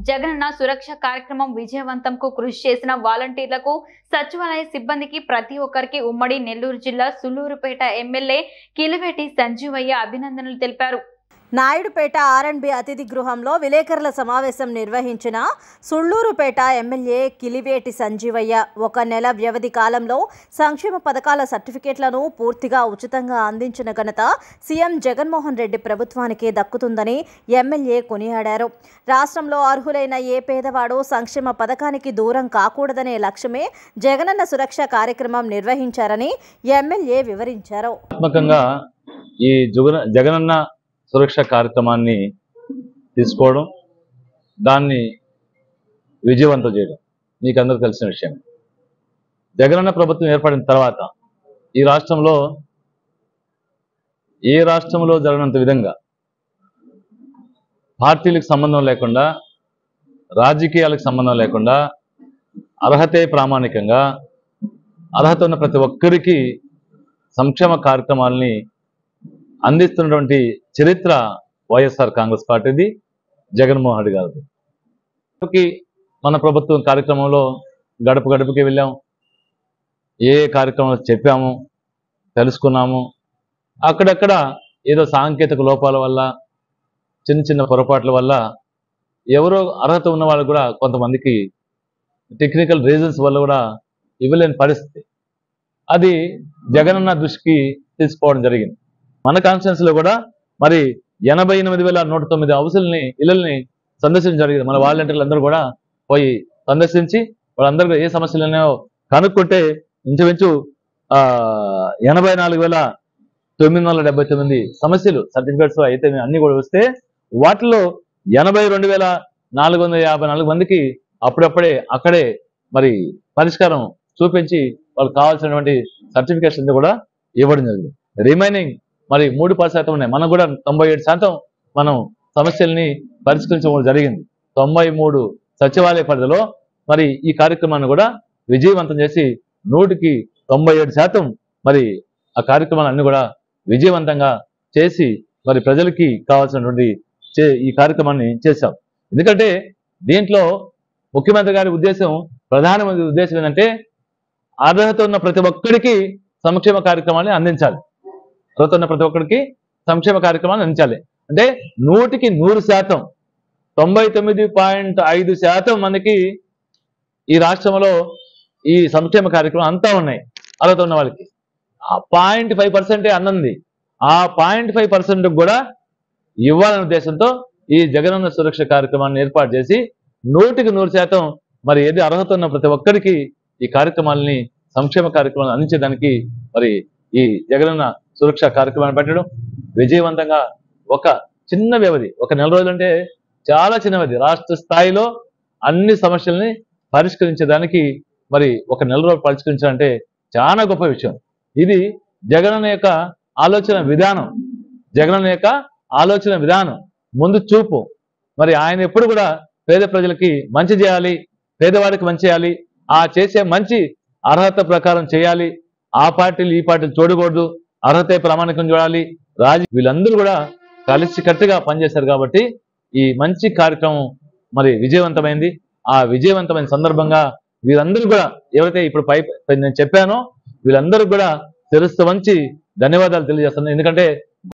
జగనన్న సురక్ష కార్యక్రమం విజయవంతంకు కృషి చేసిన వాలంటీర్లకు సచివాలయ సిబ్బందికి ప్రతి ఒక్కరికి ఉమ్మడి నెల్లూరు జిల్లా సుల్లూరుపేట ఎమ్మెల్యే కిలివేటి సంజీవయ్య అభినందనలు తెలిపారు నాయుడుపేట ఆర్ఎండ్బి అతిథి గృహంలో విలేకరుల సమావేశం నిర్వహించిన సుళ్లూరుపేట ఎమ్మెల్యే కిలివేటి సంజీవయ్య ఒక నెల వ్యవధి కాలంలో సంక్షేమ పథకాల సర్టిఫికేట్లను పూర్తిగా ఉచితంగా అందించిన ఘనత సీఎం జగన్మోహన్ రెడ్డి ప్రభుత్వానికే దక్కుతుందని ఎమ్మెల్యే కొనియాడారు రాష్ట్రంలో అర్హులైన ఏ పేదవాడు సంక్షేమ పథకానికి దూరం కాకూడదనే లక్ష్యమే జగనన్న సురక్ష కార్యక్రమం నిర్వహించారని ఎమ్మెల్యే వివరించారు ఆత్మకంగా ఈ జగన జగనన్న సురక్ష కార్యక్రమాన్ని తీసుకోవడం దాన్ని విజయవంతం చేయడం మీకు అందరూ తెలిసిన విషయం జగనన్న ప్రభుత్వం ఏర్పడిన తర్వాత ఈ రాష్ట్రంలో ఏ రాష్ట్రంలో జరగనంత విధంగా పార్టీలకు సంబంధం లేకుండా రాజకీయాలకు సంబంధం లేకుండా అర్హతే ప్రామాణికంగా అర్హత ఉన్న ప్రతి ఒక్కరికి సంక్షేమ కార్యక్రమాలని అందిస్తున్నటువంటి చరిత్ర వైఎస్ఆర్ కాంగ్రెస్ పార్టీది జగన్మోహన్ రెడ్డి గారిది ఇప్పటికీ మన ప్రభుత్వం కార్యక్రమంలో గడప గడపకి వెళ్ళాం ఏ ఏ కార్యక్రమాలు చెప్పాము తెలుసుకున్నాము అక్కడక్కడ ఏదో సాంకేతిక లోపాల వల్ల చిన్న చిన్న పొరపాట్ల వల్ల ఎవరో అర్హత ఉన్న వాళ్ళు కూడా కొంతమందికి టెక్నికల్ రీజన్స్ వల్ల కూడా ఇవ్వలేని పరిస్థితి అది జగనన్న దృష్టికి తీసుకోవడం జరిగింది మన కాన్స్టిట్యూన్స్ లో కూడా మరి ఎనభై ఎనిమిది వేల నూట తొమ్మిది హౌసుల్ని ఇళ్ళని సందర్శించడం జరిగింది మన వాలంటీర్లు అందరూ కూడా పోయి సందర్శించి వాళ్ళందరూ కూడా ఏ సమస్యలు ఉన్నాయో కనుక్కుంటే ఇంచుమించు ఆ ఎనభై నాలుగు వేల తొమ్మిది వందల డెబ్బై తొమ్మిది సమస్యలు సర్టిఫికేట్స్ అయితే అన్ని కూడా వస్తే వాటిలో ఎనభై రెండు వేల నాలుగు వందల యాభై నాలుగు మందికి అప్పుడప్పుడే అక్కడే మరి పరిష్కారం చూపించి వాళ్ళకి కావాల్సినటువంటి సర్టిఫికేట్స్ అన్ని కూడా ఇవ్వడం జరిగింది రిమైనింగ్ మరి మూడు పది శాతం ఉన్నాయి మనం కూడా తొంభై ఏడు శాతం మనం సమస్యల్ని పరిష్కరించడం జరిగింది తొంభై మూడు సచివాలయ పరిధిలో మరి ఈ కార్యక్రమాన్ని కూడా విజయవంతం చేసి నూటికి తొంభై ఏడు శాతం మరి ఆ కార్యక్రమాలు అన్ని కూడా విజయవంతంగా చేసి మరి ప్రజలకి కావాల్సినటువంటి చే- ఈ కార్యక్రమాన్ని చేశాం ఎందుకంటే దీంట్లో ముఖ్యమంత్రి గారి ఉద్దేశం ప్రధానమంత్రి ఉద్దేశం ఏంటంటే అర్హత ఉన్న ప్రతి ఒక్కరికి సంక్షేమ కార్యక్రమాన్ని అందించాలి అర్హత ఉన్న ప్రతి ఒక్కరికి సంక్షేమ కార్యక్రమాన్ని అందించాలి అంటే నూటికి నూరు శాతం తొంభై తొమ్మిది పాయింట్ ఐదు శాతం మందికి ఈ రాష్ట్రంలో ఈ సంక్షేమ కార్యక్రమం అంతా ఉన్నాయి అర్హత ఉన్న వాళ్ళకి ఆ పాయింట్ ఫైవ్ పర్సెంటే అన్నంది ఆ పాయింట్ ఫైవ్ పర్సెంట్ కూడా ఇవ్వాలనే ఉద్దేశంతో ఈ జగనన్న సురక్ష కార్యక్రమాన్ని ఏర్పాటు చేసి నూటికి నూరు శాతం మరి ఏది అర్హత ఉన్న ప్రతి ఒక్కరికి ఈ కార్యక్రమాలని సంక్షేమ కార్యక్రమాలు అందించడానికి మరి ఈ జగనన్న సురక్ష కార్యక్రమాన్ని పెట్టడం విజయవంతంగా ఒక చిన్న వ్యవధి ఒక నెల రోజులు అంటే చాలా చిన్న వ్యవధి రాష్ట్ర స్థాయిలో అన్ని సమస్యల్ని పరిష్కరించడానికి మరి ఒక నెల రోజులు పరిష్కరించాలంటే చాలా గొప్ప విషయం ఇది జగనన్న యొక్క ఆలోచన విధానం జగనన్న యొక్క ఆలోచన విధానం ముందు చూపు మరి ఆయన ఎప్పుడు కూడా పేద ప్రజలకి మంచి చేయాలి పేదవాడికి మంచి చేయాలి ఆ చేసే మంచి అర్హత ప్రకారం చేయాలి ఆ పార్టీలు ఈ పార్టీలు చూడకూడదు అర్హతే ప్రామాణికం చూడాలి రాజు వీళ్ళందరూ కూడా కలిసి కట్టుగా పనిచేశారు కాబట్టి ఈ మంచి కార్యక్రమం మరి విజయవంతమైంది ఆ విజయవంతమైన సందర్భంగా వీరందరూ కూడా ఎవరైతే ఇప్పుడు పై నేను చెప్పానో వీళ్ళందరూ కూడా శిరస్సు వంచి ధన్యవాదాలు తెలియజేస్తున్నాను ఎందుకంటే